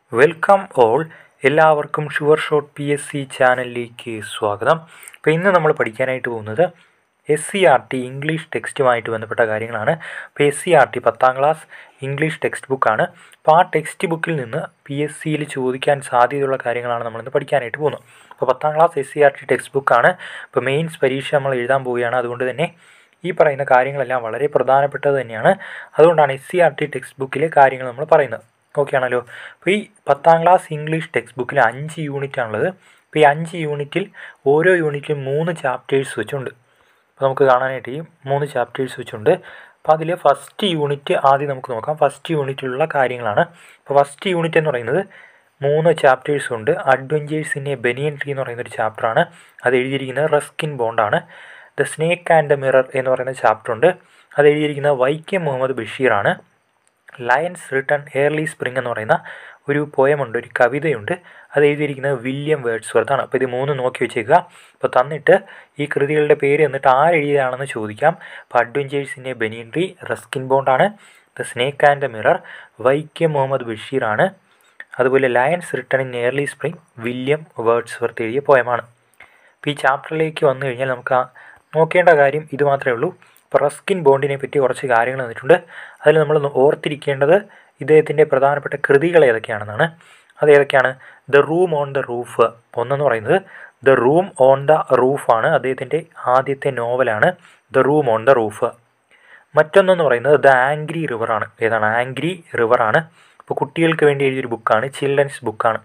welcome all എല്ലാവർക്കും sure shot PSC എസ് സി ചാനലിലേക്ക് സ്വാഗതം അപ്പോൾ ഇന്ന് നമ്മൾ പഠിക്കാനായിട്ട് പോകുന്നത് S C R T English ടെക്സ്റ്റുമായിട്ട് ബന്ധപ്പെട്ട കാര്യങ്ങളാണ് അപ്പോൾ എസ് സി ആർ ടി പത്താം ക്ലാസ് ഇംഗ്ലീഷ് ടെക്സ്റ്റ് ബുക്കാണ് അപ്പോൾ ആ ടെക്സ്റ്റ് ബുക്കിൽ നിന്ന് പി എസ് സിയിൽ ചോദിക്കാൻ സാധ്യതയുള്ള കാര്യങ്ങളാണ് നമ്മളിന്ന് പഠിക്കാനായിട്ട് പോകുന്നത് അപ്പോൾ പത്താം class S C R T text ബുക്കാണ് ഇപ്പോൾ മെയിൻസ് പരീക്ഷ നമ്മൾ എഴുതാൻ പോവുകയാണ് അതുകൊണ്ട് തന്നെ ഈ പറയുന്ന കാര്യങ്ങളെല്ലാം വളരെ പ്രധാനപ്പെട്ടത് തന്നെയാണ് അതുകൊണ്ടാണ് S C R T text ബുക്കിലെ കാര്യങ്ങൾ നമ്മൾ പറയുന്നത് ഓക്കെ ആണല്ലോ അപ്പോൾ ഈ പത്താം ക്ലാസ് ഇംഗ്ലീഷ് ടെക്സ്റ്റ് ബുക്കിൽ അഞ്ച് യൂണിറ്റ് ആണുള്ളത് അപ്പോൾ ഈ അഞ്ച് യൂണിറ്റിൽ ഓരോ യൂണിറ്റിലും മൂന്ന് ചാപ്റ്റേഴ്സ് വെച്ചുണ്ട് അപ്പോൾ നമുക്ക് കാണാനായിട്ട് ഈ മൂന്ന് ചാപ്റ്റേഴ്സ് വെച്ചുണ്ട് അപ്പോൾ അതിൽ ഫസ്റ്റ് യൂണിറ്റ് ആദ്യം നമുക്ക് നോക്കാം ഫസ്റ്റ് യൂണിറ്റിലുള്ള കാര്യങ്ങളാണ് അപ്പോൾ ഫസ്റ്റ് യൂണിറ്റ് എന്ന് പറയുന്നത് മൂന്ന് ചാപ്റ്റേഴ്സ് ഉണ്ട് adventures in a banyan tree എന്ന് പറയുന്ന ഒരു ചാപ്റ്ററാണ് അത് എഴുതിയിരിക്കുന്നത് റസ്കിൻ ബോണ്ടാണ് the snake and the mirror എന്ന് പറയുന്ന ചാപ്റ്റർ ഉണ്ട് അത് എഴുതിയിരിക്കുന്നത് വൈക്കം മുഹമ്മദ് ബഷീറാണ് ലയൻസ് റിട്ടൺ എയർലി സ്പ്രിംഗ് എന്ന് പറയുന്ന ഒരു പോയമുണ്ട് ഒരു കവിതയുണ്ട് അത് എഴുതിയിരിക്കുന്നത് വില്യം വേർഡ്സ്വർത്താണ് അപ്പോൾ ഇത് മൂന്ന് നോക്കി വെച്ചേക്കുക അപ്പോൾ തന്നിട്ട് ഈ കൃതികളുടെ പേര് എന്നിട്ട് ആരെഴുതിയതാണെന്ന് ചോദിക്കാം അപ്പോൾ adventures in a banyan tree Ruskin ബോണ്ടാണ് the snake and the mirror Vaikom Muhammad ബഷീറാണ് അതുപോലെ lines written in early spring William Wordsworth എഴുതിയ പോയമാണ് അപ്പോൾ ഈ ചാപ്റ്ററിലേക്ക് വന്നു കഴിഞ്ഞാൽ നമുക്ക് ആ നോക്കേണ്ട കാര്യം ഇത് മാത്രമേ ഉള്ളൂ ഇപ്പോൾ റസ്കിൻ ബോണ്ടിനെ പറ്റി കുറച്ച് കാര്യങ്ങൾ തന്നിട്ടുണ്ട് അതിൽ നമ്മൾ ഓർത്തിരിക്കേണ്ടത് ഇദ്ദേഹത്തിൻ്റെ പ്രധാനപ്പെട്ട കൃതികൾ ഏതൊക്കെയാണെന്നാണ് അത് ഏതൊക്കെയാണ് the room on the roof ഒന്നെന്ന് പറയുന്നത് ദ റൂം ഓൺ ദ റൂഫാണ് അദ്ദേഹത്തിൻ്റെ ആദ്യത്തെ നോവലാണ് the room on the roof മറ്റൊന്നെന്ന് പറയുന്നത് ദ ആംഗ്രി റിവറാണ് ഏതാണ് ആംഗ്രി റിവറാണ് ഇപ്പോൾ കുട്ടികൾക്ക് വേണ്ടി എഴുതിയൊരു ബുക്കാണ് ചിൽഡ്രൻസ് ബുക്കാണ്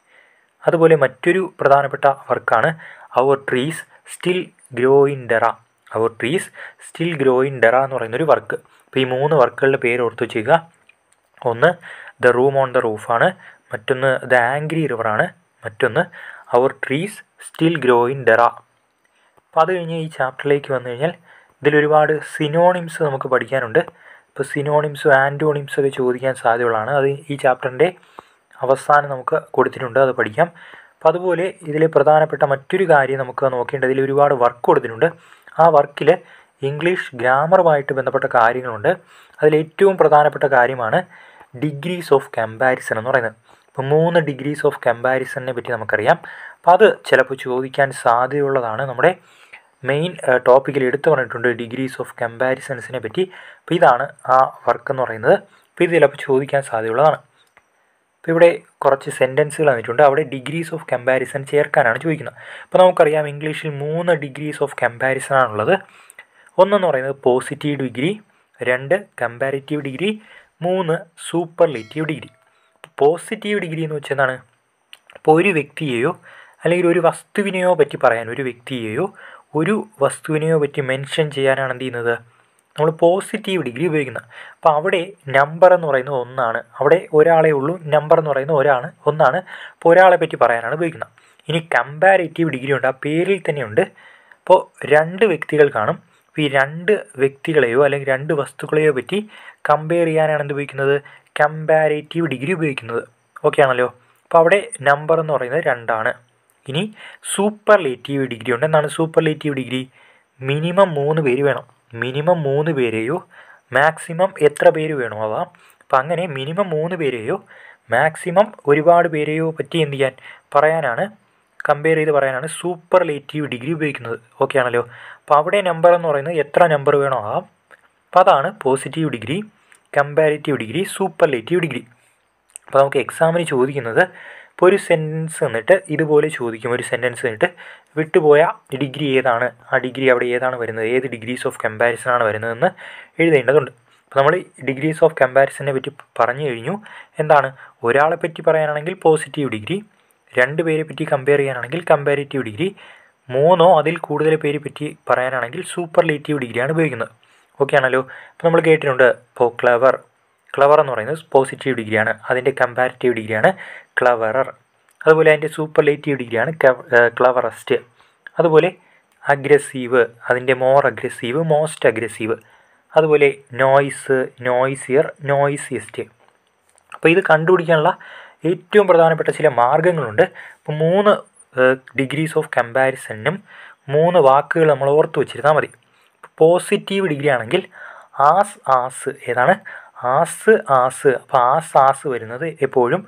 അതുപോലെ മറ്റൊരു പ്രധാനപ്പെട്ട വർക്കാണ് our trees still grow in Dehra our trees still grow in Dehra എന്ന് പറയുന്നൊരു വർക്ക് അപ്പോൾ ഈ മൂന്ന് വർക്കുകളുടെ പേര് ഓർത്ത് വെച്ചേക്കുക ഒന്ന് ദ റൂം ഓൺ ദ റൂഫാണ് മറ്റൊന്ന് ദ ആംഗ്രി റിവറാണ് മറ്റൊന്ന് our trees still grow in Dehra അപ്പോൾ അത് കഴിഞ്ഞ് ഈ ചാപ്റ്ററിലേക്ക് വന്നു കഴിഞ്ഞാൽ ഇതിലൊരുപാട് സിനോണിംസ് നമുക്ക് പഠിക്കാനുണ്ട് ഇപ്പോൾ സിനോണിംസും ആൻറ്റോണിംസും ഒക്കെ ചോദിക്കാൻ സാധ്യതയുള്ളതാണ് അത് ഈ ചാപ്റ്ററിൻ്റെ അവസാനം നമുക്ക് കൊടുത്തിട്ടുണ്ട് അത് പഠിക്കാം അപ്പോൾ അതുപോലെ ഇതിൽ പ്രധാനപ്പെട്ട മറ്റൊരു കാര്യം നമുക്ക് നോക്കേണ്ടത് ഇതിൽ ഒരുപാട് വർക്ക് കൊടുത്തിട്ടുണ്ട് ആ വർക്കിൽ ഇംഗ്ലീഷ് ഗ്രാമറുമായിട്ട് ബന്ധപ്പെട്ട കാര്യങ്ങളുണ്ട് അതിൽ ഏറ്റവും പ്രധാനപ്പെട്ട കാര്യമാണ് ഡിഗ്രീസ് ഓഫ് കമ്പാരിസൺ എന്ന് പറയുന്നത് ഇപ്പോൾ മൂന്ന് ഡിഗ്രീസ് ഓഫ് കമ്പാരിസണിനെ പറ്റി നമുക്കറിയാം അപ്പോൾ അത് ചിലപ്പോൾ ചോദിക്കാൻ സാധ്യതയുള്ളതാണ് നമ്മുടെ മെയിൻ ടോപ്പിക്കിൽ എടുത്തു പറഞ്ഞിട്ടുണ്ട് ഡിഗ്രീസ് ഓഫ് കമ്പാരിസൺസിനെ പറ്റി അപ്പോൾ ഇതാണ് ആ വർക്ക് എന്ന് പറയുന്നത് അപ്പോൾ ഇത് ചിലപ്പോൾ ചോദിക്കാൻ സാധ്യതയുള്ളതാണ് അപ്പോൾ ഇവിടെ കുറച്ച് സെൻറ്റൻസുകൾ തന്നിട്ടുണ്ട് അവിടെ ഡിഗ്രീസ് ഓഫ് കമ്പാരിസൺ ചേർക്കാനാണ് ചോദിക്കുന്നത് അപ്പോൾ നമുക്കറിയാം ഇംഗ്ലീഷിൽ മൂന്ന് ഡിഗ്രീസ് ഓഫ് കമ്പാരിസൺ ആണുള്ളത് ഒന്നെന്ന് പറയുന്നത് പോസിറ്റീവ് ഡിഗ്രി രണ്ട് കമ്പാരിറ്റീവ് ഡിഗ്രി മൂന്ന് സൂപ്പർലേറ്റീവ് ഡിഗ്രി പോസിറ്റീവ് ഡിഗ്രി എന്ന് വെച്ചാൽ എന്താണ് ഇപ്പോൾ ഒരു വ്യക്തിയെയോ അല്ലെങ്കിൽ ഒരു വസ്തുവിനെയോ പറ്റി പറയാൻ ഒരു വ്യക്തിയെയോ ഒരു വസ്തുവിനെയോ പറ്റി മെൻഷൻ ചെയ്യാനാണ് എന്ത് ചെയ്യുന്നത് നമ്മൾ പോസിറ്റീവ് ഡിഗ്രി ഉപയോഗിക്കുന്നത് അപ്പോൾ അവിടെ നമ്പർ എന്ന് പറയുന്നത് ഒന്നാണ് അവിടെ ഒരാളെ ഉള്ളൂ നമ്പർ എന്ന് പറയുന്നത് ഒരാണ് ഒന്നാണ് അപ്പോൾ ഒരാളെ പറ്റി പറയാനാണ് ഉപയോഗിക്കുന്നത് ഇനി കമ്പാരേറ്റീവ് ഡിഗ്രി ഉണ്ട് ആ പേരിൽ തന്നെയുണ്ട് അപ്പോൾ രണ്ട് വ്യക്തികൾ കാണും അപ്പോൾ ഈ രണ്ട് വ്യക്തികളെയോ അല്ലെങ്കിൽ രണ്ട് വസ്തുക്കളെയോ പറ്റി കമ്പയർ ചെയ്യാനാണ് എന്ത് ഉപയോഗിക്കുന്നത് കമ്പാരേറ്റീവ് ഡിഗ്രി ഉപയോഗിക്കുന്നത് ഓക്കെ ആണല്ലോ അപ്പോൾ അവിടെ നമ്പർ എന്ന് പറയുന്നത് രണ്ടാണ് ഇനി സൂപ്പർലേറ്റീവ് ഡിഗ്രി ഉണ്ട് എന്താണ് സൂപ്പർലേറ്റീവ് ഡിഗ്രി മിനിമം മൂന്ന് പേര് വേണം മിനിമം മൂന്ന് പേരെയോ മാക്സിമം എത്ര പേര് വേണോ ആവാം അപ്പം അങ്ങനെ മിനിമം മൂന്ന് പേരെയോ മാക്സിമം ഒരുപാട് പേരെയോ പറ്റി എന്ത് ചെയ്യാൻ പറയാനാണ് കമ്പയർ ചെയ്ത് പറയാനാണ് സൂപ്പർലേറ്റീവ് ഡിഗ്രി ഉപയോഗിക്കുന്നത് ഓക്കെ ആണല്ലോ അപ്പോൾ അവിടെ നമ്പർ എന്ന് പറയുന്നത് എത്ര നമ്പർ വേണോ ആവാം അപ്പോൾ അതാണ് positive degree comparative degree superlative degree അപ്പോൾ നമുക്ക് എക്സാമിന് ചോദിക്കുന്നത് ഇപ്പോൾ ഒരു സെൻറ്റൻസ് എന്നിട്ട് ഇതുപോലെ ചോദിക്കും ഒരു സെൻറ്റൻസ് എന്നിട്ട് വിട്ടുപോയ ഡിഗ്രി ഏതാണ് ആ ഡിഗ്രി അവിടെ ഏതാണ് വരുന്നത് ഏത് ഡിഗ്രീസ് ഓഫ് കമ്പാരിസൺ ആണ് വരുന്നതെന്ന് എഴുതേണ്ടതുണ്ട് അപ്പോൾ നമ്മൾ ഡിഗ്രീസ് ഓഫ് കമ്പാരിസനെ പറ്റി പറഞ്ഞു കഴിഞ്ഞു എന്താണ് ഒരാളെ പറ്റി പറയാനാണെങ്കിൽ പോസിറ്റീവ് ഡിഗ്രി രണ്ട് പേരെ പറ്റി കമ്പയർ ചെയ്യാനാണെങ്കിൽ കമ്പാരിറ്റീവ് ഡിഗ്രി മൂന്നോ അതിൽ കൂടുതൽ പേരെ പറ്റി പറയാനാണെങ്കിൽ സൂപ്പർലേറ്റീവ് ഡിഗ്രിയാണ് ഉപയോഗിക്കുന്നത് ഓക്കെ ആണല്ലോ അപ്പോൾ നമ്മൾ കേട്ടിട്ടുണ്ട് ഇപ്പോൾ ക്ലവർ ക്ലവർ എന്ന് പറയുന്നത് പോസിറ്റീവ് ഡിഗ്രിയാണ് അതിൻ്റെ കമ്പാരിറ്റീവ് ഡിഗ്രിയാണ് ക്ലവറർ അതുപോലെ അതിൻ്റെ സൂപ്പർലേറ്റീവ് ഡിഗ്രിയാണ് ക്ലവറസ്റ്റ് അതുപോലെ അഗ്രസീവ് അതിൻ്റെ മോർ അഗ്രസീവ് മോസ്റ്റ് അഗ്രസീവ് അതുപോലെ നോയ്സ് നോയ്സിയർ നോയ്സിയസ്റ്റ് അപ്പോൾ ഇത് കണ്ടുപിടിക്കാനുള്ള ഏറ്റവും പ്രധാനപ്പെട്ട ചില മാർഗ്ഗങ്ങളുണ്ട് ഇപ്പോൾ മൂന്ന് ഡിഗ്രീസ് ഓഫ് കമ്പാരിസണിനും മൂന്ന് വാക്കുകൾ നമ്മൾ ഓർത്ത് വെച്ചിരുന്നാൽ മതി പോസിറ്റീവ് ഡിഗ്രി ആണെങ്കിൽ ആസ് ആസ് ഏതാണ് ആസ് ആസ് അപ്പോൾ ആസ് ആസ് വരുന്നത് എപ്പോഴും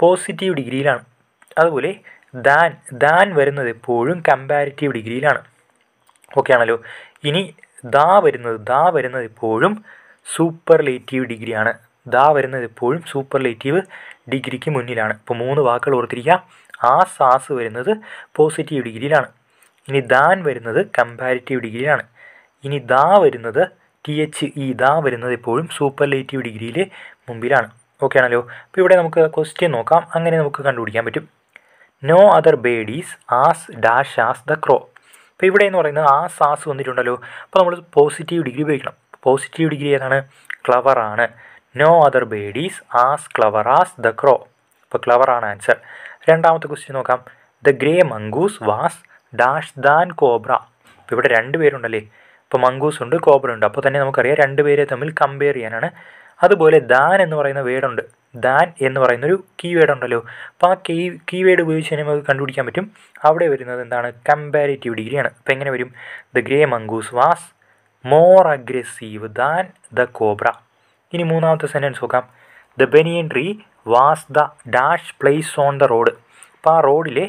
പോസിറ്റീവ് ഡിഗ്രിയിലാണ് അതുപോലെ ദാൻ ദാൻ വരുന്നത് എപ്പോഴും കമ്പാരിറ്റീവ് ഡിഗ്രിയിലാണ് ഓക്കെ ആണല്ലോ ഇനി ദാ വരുന്നത് ദാ വരുന്നത് എപ്പോഴും സൂപ്പർലേറ്റീവ് ഡിഗ്രിയാണ് ദാ വരുന്നത് എപ്പോഴും സൂപ്പർലേറ്റീവ് ഡിഗ്രിക്ക് മുന്നിലാണ് ഇപ്പോൾ മൂന്ന് വാക്കുകൾ ഓർത്തിരിക്കുക ആസ് ആസ് വരുന്നത് പോസിറ്റീവ് ഡിഗ്രിയിലാണ് ഇനി ദാൻ വരുന്നത് കമ്പാരിറ്റീവ് ഡിഗ്രിയിലാണ് ഇനി ദാ വരുന്നത് ടി എച്ച് ഇ ദാ വരുന്നത് എപ്പോഴും സൂപ്പർലേറ്റീവ് ഡിഗ്രിയിൽ മുമ്പിലാണ് ഓക്കെ ആണല്ലോ അപ്പോൾ ഇവിടെ നമുക്ക് ക്വസ്റ്റ്യൻ നോക്കാം അങ്ങനെ നമുക്ക് കണ്ടുപിടിക്കാൻ പറ്റും no other bird is as dash as the crow അപ്പോൾ ഇവിടെ എന്ന് പറയുന്നത് ആസ് ആസ് വന്നിട്ടുണ്ടല്ലോ അപ്പോൾ നമ്മൾ പോസിറ്റീവ് ഡിഗ്രി ഉപയോഗിക്കണം പോസിറ്റീവ് ഡിഗ്രി ഏതാണ് ക്ലവർ ആണ് no other bird is as clever as the crow അപ്പോൾ ക്ലവർ ആണ് ആൻസർ രണ്ടാമത്തെ ക്വസ്റ്റ്യൻ നോക്കാം the grey mongoose was dash than cobra അപ്പോൾ ഇവിടെ രണ്ട് പേരുണ്ടല്ലേ ഇപ്പോൾ മംഗൂസ് ഉണ്ട് കോബ്ര ഉണ്ട് അപ്പോൾ തന്നെ നമുക്കറിയാം രണ്ട് പേരെ തമ്മിൽ കമ്പയർ ചെയ്യാനാണ് അതുപോലെ ദാൻ എന്ന് പറയുന്ന വേർഡുണ്ട് ദാൻ എന്ന് പറയുന്ന ഒരു കീവേഡ് ഉണ്ടല്ലോ അപ്പോൾ ആ കീ കീവേഡ് ഉപയോഗിച്ച് തന്നെ നമുക്ക് കണ്ടുപിടിക്കാൻ പറ്റും അവിടെ വരുന്നത് എന്താണ് കമ്പാരിറ്റീവ് ഡിഗ്രിയാണ് അപ്പോൾ എങ്ങനെ വരും the grey mongoose was more aggressive than the cobra ഇനി മൂന്നാമത്തെ സെൻറ്റൻസ് നോക്കാം the banyan tree was the dash place on the road അപ്പോൾ ആ റോഡിലെ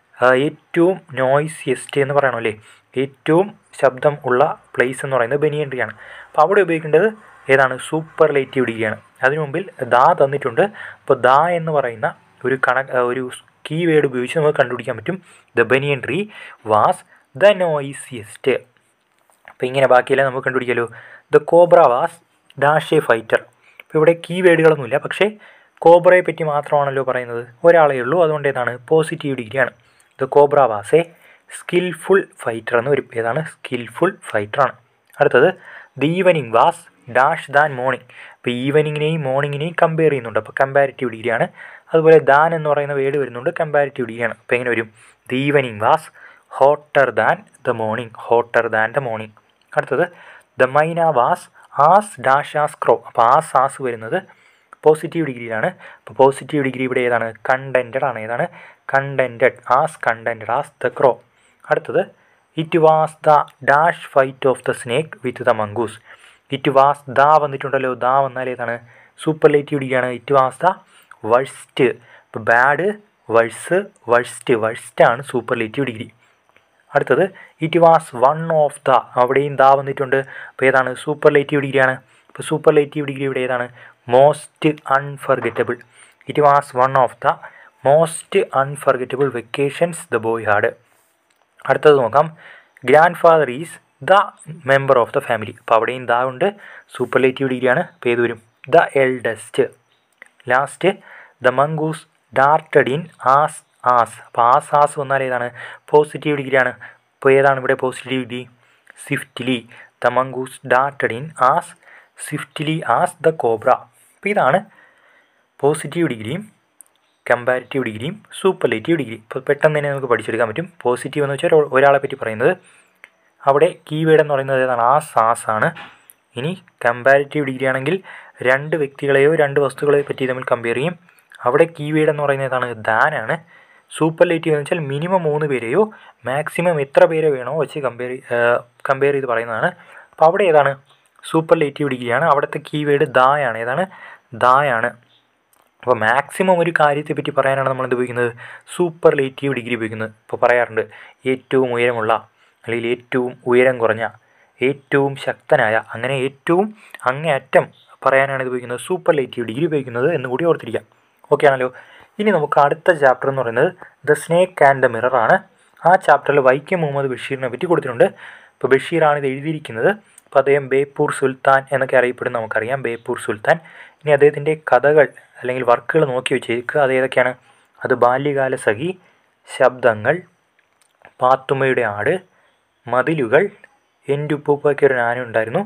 ഏറ്റവും നോയ്സിയസ്റ്റ് എന്ന് പറയണമല്ലേ ഏറ്റവും ശബ്ദം ഉള്ള പ്ലേസ് എന്ന് പറയുന്നത് ബനിയൻ ട്രീ ആണ് അപ്പോൾ അവിടെ ഉപയോഗിക്കേണ്ടത് ഏതാണ് സൂപ്പർലേറ്റീവ് ഡിഗ്രിയാണ് അതിനു മുമ്പിൽ ദാ തന്നിട്ടുണ്ട് അപ്പോൾ ദാ എന്ന് പറയുന്ന ഒരു കണ ഒരു കീവേഡ് ഉപയോഗിച്ച് നമുക്ക് കണ്ടുപിടിക്കാൻ പറ്റും the banyan tree was the noisiest അപ്പോൾ ഇങ്ങനെ ബാക്കിയെല്ലാം നമുക്ക് കണ്ടുപിടിക്കാമല്ലോ the cobra was dash a fighter ഇപ്പോൾ ഇവിടെ കീവേഡുകളൊന്നുമില്ല പക്ഷേ കോബ്രയെ പറ്റി മാത്രമാണല്ലോ പറയുന്നത് ഒരാളേ ഉള്ളൂ അതുകൊണ്ട് ഏതാണ് പോസിറ്റീവ് ഡിഗ്രിയാണ് the cobra was a skilful fighter എന്ന് വരും ഏതാണ് സ്കിൽഫുൾ ഫൈറ്ററാണ് അടുത്തത് the evening was dash than morning അപ്പോൾ ഈവനിങ്ങിനെയും മോർണിംഗിനെയും കമ്പയർ ചെയ്യുന്നുണ്ട് അപ്പോൾ കമ്പാരിറ്റീവ് ഡിഗ്രിയാണ് അതുപോലെ ദാൻ എന്ന് പറയുന്ന വേർഡ് വരുന്നുണ്ട് കമ്പാരിറ്റീവ് ഡിഗ്രിയാണ് അപ്പോൾ എങ്ങനെ വരും the evening was hotter than the morning hotter than the morning അടുത്തത് the myna was as dash as crow അപ്പോൾ ആസ് ആസ് വരുന്നത് പോസിറ്റീവ് ഡിഗ്രിയിലാണ് അപ്പോൾ പോസിറ്റീവ് ഡിഗ്രി ഇവിടെ ഏതാണ് കണ്ടൻറ്റഡ് ആണ് ഏതാണ് contented as contented as the crow അടുത്തത് it was the dash fight of the snake with the mongoose it was the വന്നിട്ടുണ്ടല്ലോ ദ വന്നാൽ ഏതാണ് സൂപ്പർലേറ്റീവ് ഡിഗ്രിയാണ് ഇറ്റ് വാസ് ദ വർസ്റ്റ് ഇപ്പോൾ ബാഡ് വർസ് വർസ്റ്റ് വർസ്റ്റ് ആണ് സൂപ്പർലേറ്റീവ് ഡിഗ്രി അടുത്തത് it was one of the അവിടെയും the വന്നിട്ടുണ്ട് അപ്പോൾ ഏതാണ് സൂപ്പർലേറ്റീവ് ഡിഗ്രിയാണ് ഇപ്പോൾ സൂപ്പർലേറ്റീവ് ഡിഗ്രി ഇവിടെ ഏതാണ് most unforgettable it was one of the most unforgettable vacations the boy had അടുത്തത് നോക്കാം grandfather is the member of the family അപ്പോൾ അവിടെയും ദ ഉണ്ട് സൂപ്പർലേറ്റീവ് ഡിഗ്രിയാണ് അപ്പോൾ ഏത് വരും the eldest last the mongoose darted in as as അപ്പോൾ ആസ് ആസ് വന്നാൽ ഏതാണ് പോസിറ്റീവ് ഡിഗ്രിയാണ് അപ്പോൾ ഏതാണ് ഇവിടെ positive degree swiftly the mongoose darted in as swiftly as the cobra അപ്പോൾ ഇതാണ് പോസിറ്റീവ് ഡിഗ്രിയും കമ്പാരിറ്റീവ് ഡിഗ്രിയും സൂപ്പർലേറ്റീവ് ഡിഗ്രി ഇപ്പോൾ പെട്ടെന്ന് തന്നെ നമുക്ക് പഠിച്ചെടുക്കാൻ പറ്റും പോസിറ്റീവ് എന്ന് വെച്ചാൽ ഒരാളെ പറ്റി പറയുന്നത് അവിടെ കീവേഡ് എന്ന് പറയുന്നത് ഏതാണ് ആസ് ആസ് ആണ് ഇനി കമ്പാരിറ്റീവ് ഡിഗ്രി ആണെങ്കിൽ രണ്ട് വ്യക്തികളെയോ രണ്ട് വസ്തുക്കളെയോ പറ്റി തമ്മിൽ കമ്പയർ ചെയ്യും അവിടെ കീവേഡ് എന്ന് പറയുന്നത് ഏതാണ് ദാനാണ് സൂപ്പർലേറ്റീവ് എന്ന് വെച്ചാൽ മിനിമം മൂന്ന് പേരെയോ മാക്സിമം എത്ര പേരെ വേണോ വെച്ച് കമ്പയർ കമ്പയർ ചെയ്ത് പറയുന്നതാണ് അപ്പോൾ അവിടെ ഏതാണ് സൂപ്പർലേറ്റീവ് ഡിഗ്രിയാണ് അവിടുത്തെ കീവേഡ് ദായാണ് ഏതാണ് ദായാണ് അപ്പോൾ മാക്സിമം ഒരു കാര്യത്തെ പറ്റി പറയാനാണ് നമ്മൾ എന്ത് ഉപയോഗിക്കുന്നത് സൂപ്പർലേറ്റീവ് ഡിഗ്രി ഉപയോഗിക്കുന്നത് ഇപ്പോൾ പറയാറുണ്ട് ഏറ്റവും ഉയരമുള്ള അല്ലെങ്കിൽ ഏറ്റവും ഉയരം കുറഞ്ഞ ഏറ്റവും ശക്തനായ അങ്ങനെ ഏറ്റവും അങ്ങേയറ്റം പറയാനാണ് ഇത് ഉപയോഗിക്കുന്നത് സൂപ്പർലേറ്റീവ് ഡിഗ്രി ഉപയോഗിക്കുന്നത് എന്ന് കൂടി ഓർത്തിരിക്കാം ഓക്കെ ആണല്ലോ ഇനി നമുക്ക് അടുത്ത ചാപ്റ്റർ എന്ന് പറയുന്നത് the snake and the mirror ആണ് ആ ചാപ്റ്ററിൽ വൈക്കം മുഹമ്മദ് ബഷീറിനെ പറ്റി കൊടുത്തിട്ടുണ്ട് ഇപ്പോൾ ബഷീറാണ് ഇത് എഴുതിയിരിക്കുന്നത് അപ്പോൾ അദ്ദേഹം ബേപ്പൂർ സുൽത്താൻ എന്നൊക്കെ അറിയപ്പെടുന്ന നമുക്കറിയാം ബേപ്പൂർ സുൽത്താൻ ഇനി അദ്ദേഹത്തിൻ്റെ കഥകൾ അല്ലെങ്കിൽ വർക്കുകൾ നോക്കി വെച്ചേക്കുക അത് ഏതൊക്കെയാണ് അത് ബാല്യകാല സഖി ശബ്ദങ്ങൾ പാത്തുമ്മയുടെ ആട് മതിലുകൾ എൻ്റെ ഉപ്പൂപ്പയ്ക്ക് ഒരു ആന ഉണ്ടായിരുന്നു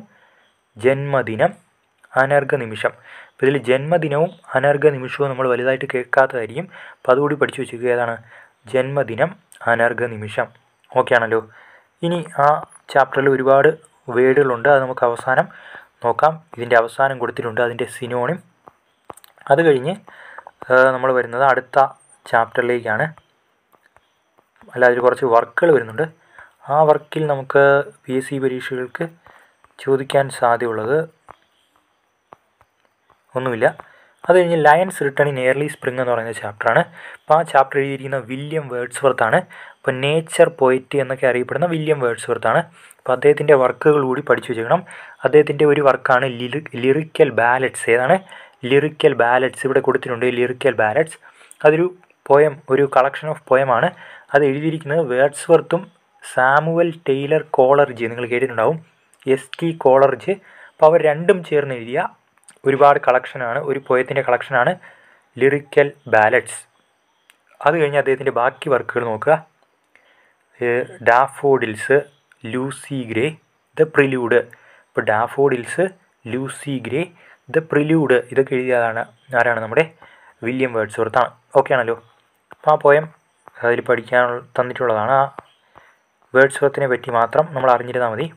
ജന്മദിനം അനർഘ നിമിഷം അപ്പോൾ ഇതിൽ ജന്മദിനവും അനർഘ നിമിഷവും നമ്മൾ വലുതായിട്ട് കേൾക്കാത്തതായിരിക്കും അപ്പോൾ അതുകൂടി പഠിച്ചു വെച്ചിരിക്കുക ഏതാണ് ജന്മദിനം അനർഘ നിമിഷം ഓക്കെ ആണല്ലോ ഇനി ആ ചാപ്റ്ററിൽ ഒരുപാട് വേർഡുകളുണ്ട് അത് നമുക്ക് അവസാനം നോക്കാം ഇതിൻ്റെ അവസാനം കൊടുത്തിട്ടുണ്ട് അതിൻ്റെ സിനോണിം അത് കഴിഞ്ഞ് നമ്മൾ വരുന്നത് അടുത്ത ചാപ്റ്ററിലേക്കാണ് അല്ല അതിൽ കുറച്ച് വർക്കുകൾ വരുന്നുണ്ട് ആ വർക്കിൽ നമുക്ക് പി എസ് സി പരീക്ഷകൾക്ക് ചോദിക്കാൻ സാധ്യതയുള്ളത് ഒന്നുമില്ല അത് കഴിഞ്ഞ് lions return in early spring എന്ന് പറയുന്ന ചാപ്റ്ററാണ് അപ്പോൾ ആ ചാപ്റ്റർ എഴുതിയിരിക്കുന്ന വില്യം വേർഡ്സ്വർത്താണ് ഇപ്പോൾ നേച്ചർ പോയിറ്റ് എന്നൊക്കെ അറിയപ്പെടുന്ന വില്യം വേർഡ്സ്വർത്താണ് അപ്പോൾ അദ്ദേഹത്തിൻ്റെ വർക്കുകൾ കൂടി പഠിച്ചു വെച്ചേക്കണം അദ്ദേഹത്തിൻ്റെ ഒരു വർക്കാണ് ലിറി ലിറിക്കൽ ബാലറ്റ്സ് ഏതാണ് ലിറിക്കൽ ബാലറ്റ്സ് ഇവിടെ കൊടുത്തിട്ടുണ്ട് ലിറിക്കൽ ബാലറ്റ്സ് അതൊരു പോയം ഒരു കളക്ഷൻ ഓഫ് പോയമാണ് അത് എഴുതിയിരിക്കുന്നത് വേർഡ്സ്വർത്തും സാമുവൽ ടെയ്ലർ കോളർജ് നിങ്ങൾ കേട്ടിട്ടുണ്ടാവും എസ് ടി കോളർജ് അപ്പോൾ അവർ രണ്ടും ചേർന്ന് എഴുതിയ ഒരുപാട് കളക്ഷനാണ് ഒരു പോയത്തിൻ്റെ കളക്ഷനാണ് ലിറിക്കൽ ബാലറ്റ്സ് അത് കഴിഞ്ഞ് അദ്ദേഹത്തിൻ്റെ ബാക്കി വർക്കുകൾ നോക്കുക Daffodils Lucy Gray the Prelude ഇപ്പോൾ Daffodils Lucy Gray the Prelude ഇതൊക്കെ എഴുതിയതാണ് ആരാണ് നമ്മുടെ വില്യം വേർഡ്സ്വർത്താണ് ഓക്കെ ആണല്ലോ അപ്പോൾ ആ പോയം അതിൽ പഠിക്കാൻ തന്നിട്ടുള്ളതാണ് ആ വേർഡ്സ്വർത്തിനെ പറ്റി മാത്രം നമ്മൾ അറിഞ്ഞിരുന്നാൽ മതി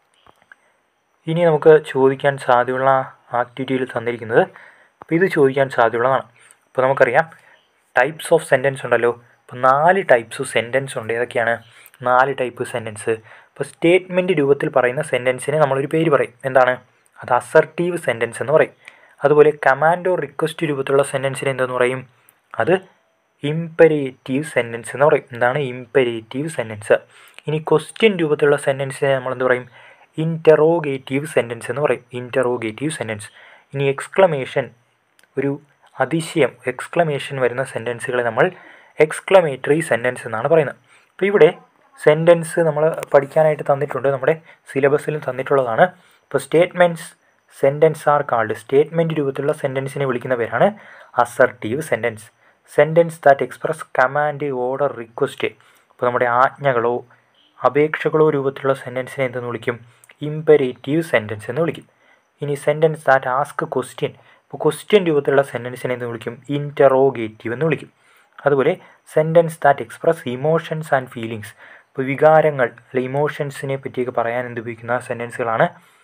ഇനി നമുക്ക് ചോദിക്കാൻ സാധ്യതയുള്ള ആക്ടിവിറ്റിയിൽ തന്നിരിക്കുന്നത് അപ്പോൾ ഇത് ചോദിക്കാൻ സാധ്യതയുള്ളതാണ് അപ്പോൾ നമുക്കറിയാം ടൈപ്സ് ഓഫ് സെൻറ്റൻസ് ഉണ്ടല്ലോ അപ്പോൾ നാല് ടൈപ്സ് ഓഫ് സെൻറ്റൻസ് ഉണ്ട് ഏതൊക്കെയാണ് നാല് ടൈപ്പ് സെൻറ്റൻസ് ഇപ്പോൾ സ്റ്റേറ്റ്മെൻറ്റ് രൂപത്തിൽ പറയുന്ന സെൻറ്റൻസിന് നമ്മളൊരു പേര് പറയും എന്താണ് അത് അസർട്ടീവ് സെൻറ്റൻസ് എന്ന് പറയും അതുപോലെ കമാൻഡോ റിക്വസ്റ്റ് രൂപത്തിലുള്ള സെൻറ്റൻസിന് എന്തെന്ന് പറയും അത് ഇമ്പരേറ്റീവ് സെൻറ്റൻസ് എന്ന് പറയും എന്താണ് ഇമ്പരേറ്റീവ് സെൻറ്റൻസ് ഇനി ക്വസ്റ്റ്യൻ രൂപത്തിലുള്ള സെൻറ്റൻസിനെ നമ്മൾ എന്ത് പറയും ഇൻറ്ററോഗേറ്റീവ് സെൻറ്റൻസ് എന്ന് പറയും ഇൻറ്ററോഗേറ്റീവ് സെൻറ്റൻസ് ഇനി എക്സ്ക്ലമേഷൻ ഒരു അതിശയം എക്സ്ക്ലമേഷൻ വരുന്ന സെൻറ്റൻസുകളെ നമ്മൾ എക്സ്ക്ലമേറ്ററി സെൻറ്റൻസ് എന്നാണ് പറയുന്നത് അപ്പോൾ ഇവിടെ സെൻറ്റൻസ് നമ്മൾ പഠിക്കാനായിട്ട് തന്നിട്ടുണ്ട് നമ്മുടെ സിലബസിലും തന്നിട്ടുള്ളതാണ് ഇപ്പോൾ statements sentence are called statement രൂപത്തിലുള്ള സെൻറ്റൻസിനെ വിളിക്കുന്ന പേരാണ് assertive sentence sentence that express command order request ഇപ്പോൾ നമ്മുടെ ആജ്ഞകളോ അപേക്ഷകളോ രൂപത്തിലുള്ള സെൻറ്റൻസിനെ എന്തെന്ന് വിളിക്കും ഇമ്പരേറ്റീവ് സെൻറ്റൻസ് എന്ന് വിളിക്കും ഇനി സെൻറ്റൻസ് ദാറ്റ് ആസ്ക് ക്വസ്റ്റ്യൻ ഇപ്പോൾ ക്വസ്റ്റ്യൻ രൂപത്തിലുള്ള സെൻറ്റൻസിനെ എന്ത് വിളിക്കും ഇൻറ്ററോഗേറ്റീവ് എന്ന് വിളിക്കും അതുപോലെ sentence that express emotions and feelings ഇപ്പോൾ വികാരങ്ങൾ അല്ലെ ഇമോഷൻസിനെ പറ്റിയൊക്കെ പറയാൻ എന്ത് ഉപയോഗിക്കുന്ന സെൻറ്റൻസുകളാണ്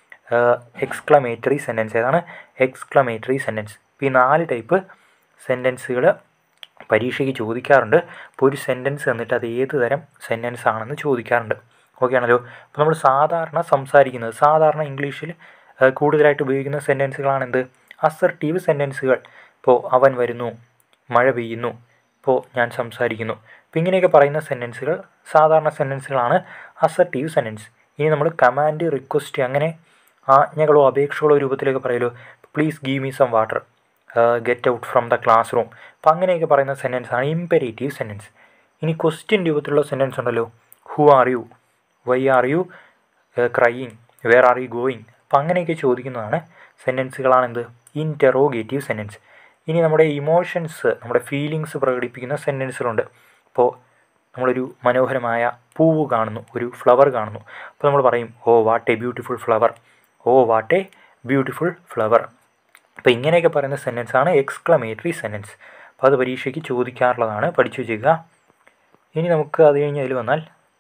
എക്സ്ക്ലമേറ്ററി സെൻറ്റൻസ് ഏതാണ് എക്സ്ക്ലമേറ്ററി സെൻറ്റൻസ് ഇപ്പോൾ ഈ നാല് ടൈപ്പ് സെൻറ്റൻസുകൾ പരീക്ഷയ്ക്ക് ചോദിക്കാറുണ്ട് ഇപ്പോൾ ഒരു സെൻറ്റൻസ് തന്നിട്ട് അത് ഏത് തരം സെൻറ്റൻസ് ആണെന്ന് ചോദിക്കാറുണ്ട് ഓക്കെ ആണല്ലോ അപ്പോൾ നമ്മൾ സാധാരണ സംസാരിക്കുന്നത് സാധാരണ ഇംഗ്ലീഷിൽ കൂടുതലായിട്ട് ഉപയോഗിക്കുന്ന സെൻറ്റൻസുകളാണ് എന്ത് അസർട്ടീവ് സെൻറ്റൻസുകൾ ഇപ്പോൾ അവൻ വരുന്നു മഴ പെയ്യുന്നു ഇപ്പോൾ ഞാൻ സംസാരിക്കുന്നു അപ്പോൾ ഇങ്ങനെയൊക്കെ പറയുന്ന സെൻറ്റൻസുകൾ സാധാരണ സെൻറ്റൻസുകളാണ് അസർട്ടീവ് സെൻറ്റൻസ് ഇനി നമ്മൾ കമാൻഡ് റിക്വസ്റ്റ് അങ്ങനെ ആജ്ഞകളോ അപേക്ഷകളോ രൂപത്തിലൊക്കെ പറയുമല്ലോ please give me some water get out from the classroom അപ്പോൾ അങ്ങനെയൊക്കെ പറയുന്ന സെൻറ്റൻസ് ആണ് ഇമ്പരേറ്റീവ് സെൻറ്റൻസ് ഇനി ക്വസ്റ്റ്യൻ രൂപത്തിലുള്ള സെൻറ്റൻസ് ഉണ്ടല്ലോ who are you why are you crying where are you going അപ്പോൾ അങ്ങനെയൊക്കെ ചോദിക്കുന്നതാണ് സെൻറ്റൻസുകളാണ് എന്ത് ഇൻറ്ററോഗേറ്റീവ് സെൻറ്റൻസ് ഇനി നമ്മുടെ ഇമോഷൻസ് നമ്മുടെ ഫീലിങ്സ് പ്രകടിപ്പിക്കുന്ന സെൻറ്റൻസുകളുണ്ട് ഇപ്പോൾ നമ്മളൊരു മനോഹരമായ പൂവ് കാണുന്നു ഒരു ഫ്ലവർ കാണുന്നു അപ്പോൾ നമ്മൾ പറയും oh what a beautiful flower oh what a beautiful flower അപ്പോൾ ഇങ്ങനെയൊക്കെ പറയുന്ന സെൻറ്റൻസ് ആണ് എക്സ്ക്ലമേറ്ററി സെൻറ്റൻസ് അപ്പോൾ അത് പരീക്ഷയ്ക്ക് ചോദിക്കാറുള്ളതാണ് പഠിച്ചു വെച്ചേക്കുക ഇനി നമുക്ക് അത് കഴിഞ്ഞ് അതിൽ വന്നാൽ